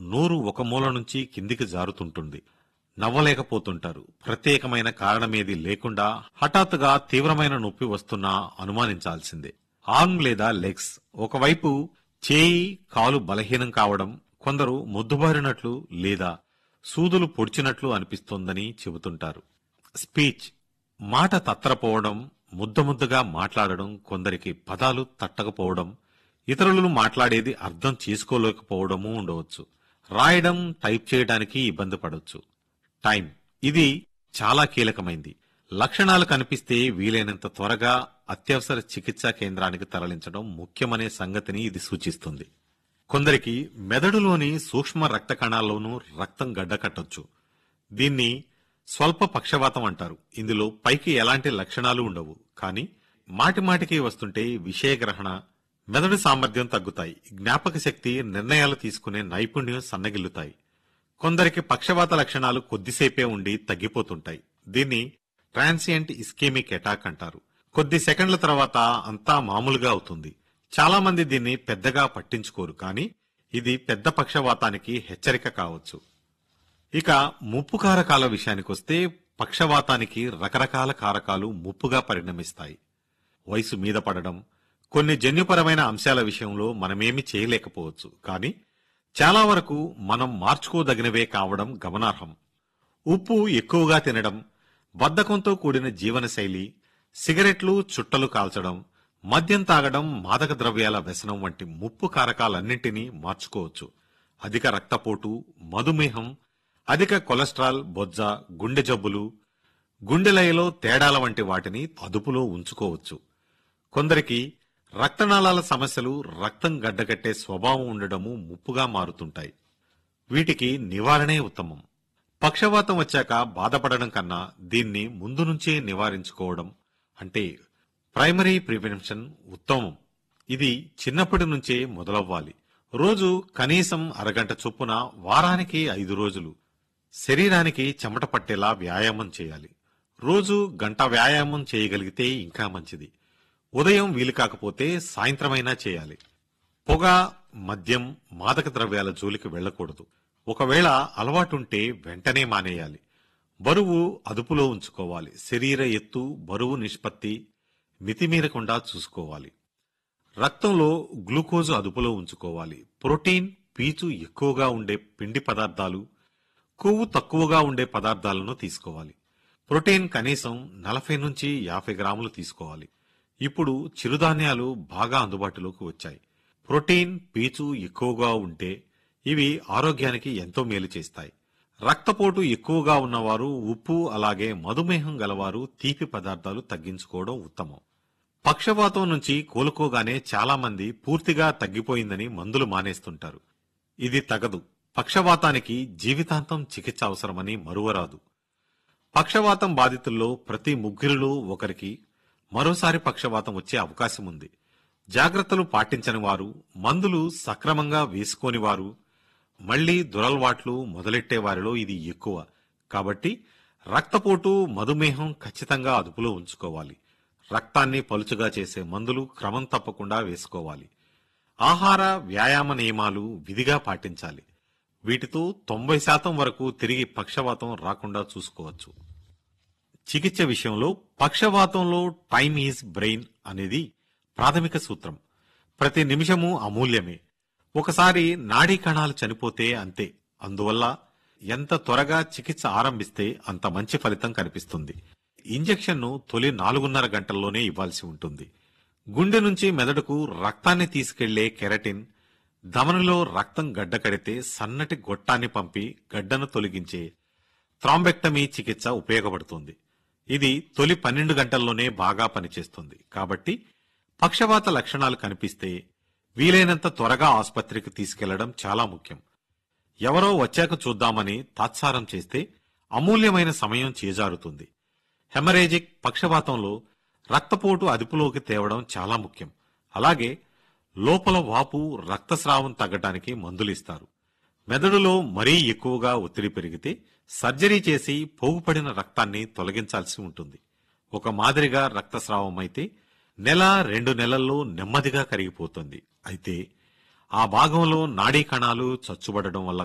నోరు ఒక మూల నుంచి కిందికి జారుతుంటుంది నవ్వలేకపోతుంటారు ప్రత్యేకమైన కారణమేది లేకుండా హఠాత్తుగా తీవ్రమైన నొప్పి వస్తున్నా అనుమానించాల్సిందే ఆర్మ్ లేదా లెగ్స్ ఒకవైపు చేయి కాలు బలహీనం కావడం కొందరు మొద్దుబారినట్లు లేదా సూదులు పొడిచినట్లు అనిపిస్తోందని చెబుతుంటారు స్పీచ్ మాట తత్తరపోవడం ముద్ద ముద్దగా మాట్లాడడం కొందరికి పదాలు తట్టకపోవడం ఇతరులు మాట్లాడేది అర్థం చేసుకోలేకపోవడము ఉండవచ్చు రాయడం టైప్ చేయడానికి ఇబ్బంది పడవచ్చు టైం ఇది చాలా కీలకమైంది లక్షణాలు కనిపిస్తే వీలైనంత త్వరగా అత్యవసర చికిత్సా కేంద్రానికి తరలించడం ముఖ్యమనే సంగతిని ఇది సూచిస్తుంది కొందరికి మెదడులోని సూక్ష్మ రక్త కణాల్లోనూ రక్తం గడ్డకట్టొచ్చు దీన్ని స్వల్ప పక్షవాతం అంటారు ఇందులో పైకి ఎలాంటి లక్షణాలు ఉండవు కానీ మాటిమాటికి వస్తుంటే విషయగ్రహణ మెదడు సామర్థ్యం తగ్గుతాయి జ్ఞాపక శక్తి నిర్ణయాలు తీసుకునే నైపుణ్యం సన్నగిల్లుతాయి కొందరికి పక్షవాత లక్షణాలు కొద్దిసేపే ఉండి తగ్గిపోతుంటాయి దీన్ని ట్రాన్సియంట్ ఇస్కేమిక్ అటాక్ అంటారు కొద్ది సెకండ్ల తర్వాత అంతా మామూలుగా అవుతుంది చాలా మంది దీన్ని పెద్దగా పట్టించుకోరు కానీ ఇది పెద్ద పక్షవాతానికి హెచ్చరిక కావచ్చు ఇక ముప్పు కారకాల విషయానికొస్తే పక్షవాతానికి రకరకాల కారకాలు ముప్పుగా పరిణమిస్తాయి వయసు మీద పడడం కొన్ని జన్యుపరమైన అంశాల విషయంలో మనమేమి చేయలేకపోవచ్చు కానీ చాలా వరకు మనం మార్చుకోదగినవే కావడం గమనార్హం ఉప్పు ఎక్కువగా తినడం బద్ధకంతో కూడిన జీవనశైలి సిగరెట్లు చుట్టలు కాల్చడం మద్యం తాగడం మాదక ద్రవ్యాల వ్యసనం వంటి ముప్పు కారకాలన్నింటినీ మార్చుకోవచ్చు అధిక రక్తపోటు మధుమేహం అధిక కొలెస్ట్రాల్ బొజ్జ గుండె జబ్బులు గుండెలయలో తేడాల వంటి వాటిని అదుపులో ఉంచుకోవచ్చు కొందరికి రక్తనాళాల సమస్యలు రక్తం గడ్డగట్టే స్వభావం ఉండడము ముప్పుగా మారుతుంటాయి వీటికి నివారణే ఉత్తమం పక్షవాతం వచ్చాక బాధపడడం కన్నా దీన్ని ముందు నుంచే నివారించుకోవడం అంటే ప్రైమరీ ప్రివెన్షన్ ఉత్తమం ఇది చిన్నప్పటి నుంచే మొదలవ్వాలి రోజు కనీసం అరగంట చొప్పున వారానికి ఐదు రోజులు శరీరానికి చెమట పట్టేలా వ్యాయామం చేయాలి రోజు గంట వ్యాయామం చేయగలిగితే ఇంకా మంచిది ఉదయం వీలు కాకపోతే సాయంత్రమైనా చేయాలి పొగ మద్యం మాదక ద్రవ్యాల జోలికి వెళ్ళకూడదు ఒకవేళ అలవాటుంటే వెంటనే మానేయాలి బరువు అదుపులో ఉంచుకోవాలి శరీర ఎత్తు బరువు నిష్పత్తి మితిమీరకుండా చూసుకోవాలి రక్తంలో గ్లూకోజు అదుపులో ఉంచుకోవాలి ప్రోటీన్ పీచు ఎక్కువగా ఉండే పిండి పదార్థాలు కొవ్వు తక్కువగా ఉండే పదార్థాలను తీసుకోవాలి ప్రోటీన్ కనీసం నలభై నుంచి యాభై గ్రాములు తీసుకోవాలి ఇప్పుడు చిరుధాన్యాలు బాగా అందుబాటులోకి వచ్చాయి ప్రోటీన్ పీచు ఎక్కువగా ఉంటే ఇవి ఆరోగ్యానికి ఎంతో మేలు చేస్తాయి రక్తపోటు ఎక్కువగా ఉన్నవారు ఉప్పు అలాగే మధుమేహం గలవారు తీపి పదార్థాలు తగ్గించుకోవడం ఉత్తమం పక్షపాతం నుంచి కోలుకోగానే చాలా మంది పూర్తిగా తగ్గిపోయిందని మందులు మానేస్తుంటారు ఇది తగదు పక్షవాతానికి జీవితాంతం చికిత్స అవసరమని మరువరాదు పక్షవాతం బాధితుల్లో ప్రతి ముగ్గురిలో ఒకరికి మరోసారి పక్షవాతం వచ్చే అవకాశం ఉంది జాగ్రత్తలు పాటించని వారు మందులు సక్రమంగా వేసుకోని వారు మళ్లీ దురల్వాట్లు మొదలెట్టే వారిలో ఇది ఎక్కువ కాబట్టి రక్తపోటు మధుమేహం ఖచ్చితంగా అదుపులో ఉంచుకోవాలి రక్తాన్ని పలుచుగా చేసే మందులు క్రమం తప్పకుండా వేసుకోవాలి ఆహార వ్యాయామ నియమాలు విధిగా పాటించాలి వీటితో తొంభై శాతం వరకు తిరిగి పక్షవాతం రాకుండా చూసుకోవచ్చు చికిత్స విషయంలో పక్షవాతంలో టైమ్ ఈజ్ బ్రెయిన్ అనేది ప్రాథమిక సూత్రం ప్రతి నిమిషము అమూల్యమే ఒకసారి నాడీ కణాలు చనిపోతే అంతే అందువల్ల ఎంత త్వరగా చికిత్స ఆరంభిస్తే అంత మంచి ఫలితం కనిపిస్తుంది ఇంజెక్షన్ను తొలి నాలుగున్నర గంటల్లోనే ఇవ్వాల్సి ఉంటుంది గుండె నుంచి మెదడుకు రక్తాన్ని తీసుకెళ్లే కెరటిన్ ధమనిలో రక్తం గడ్డకడితే సన్నటి గొట్టాన్ని పంపి గడ్డను తొలగించే థ్రాంబెక్టమీ చికిత్స ఉపయోగపడుతుంది ఇది తొలి పన్నెండు గంటల్లోనే బాగా పనిచేస్తుంది కాబట్టి పక్షవాత లక్షణాలు కనిపిస్తే వీలైనంత త్వరగా ఆసుపత్రికి తీసుకెళ్లడం చాలా ముఖ్యం ఎవరో వచ్చాక చూద్దామని తాత్సారం చేస్తే అమూల్యమైన సమయం చేజారుతుంది హెమరేజిక్ పక్షవాతంలో రక్తపోటు అదుపులోకి తేవడం చాలా ముఖ్యం అలాగే లోపల వాపు రక్తస్రావం తగ్గడానికి మందులిస్తారు మెదడులో మరీ ఎక్కువగా ఒత్తిడి పెరిగితే సర్జరీ చేసి పోగుపడిన రక్తాన్ని తొలగించాల్సి ఉంటుంది ఒక మాదిరిగా రక్తస్రావం అయితే నెల రెండు నెలల్లో నెమ్మదిగా కరిగిపోతుంది అయితే ఆ భాగంలో నాడీ కణాలు చచ్చుబడడం వల్ల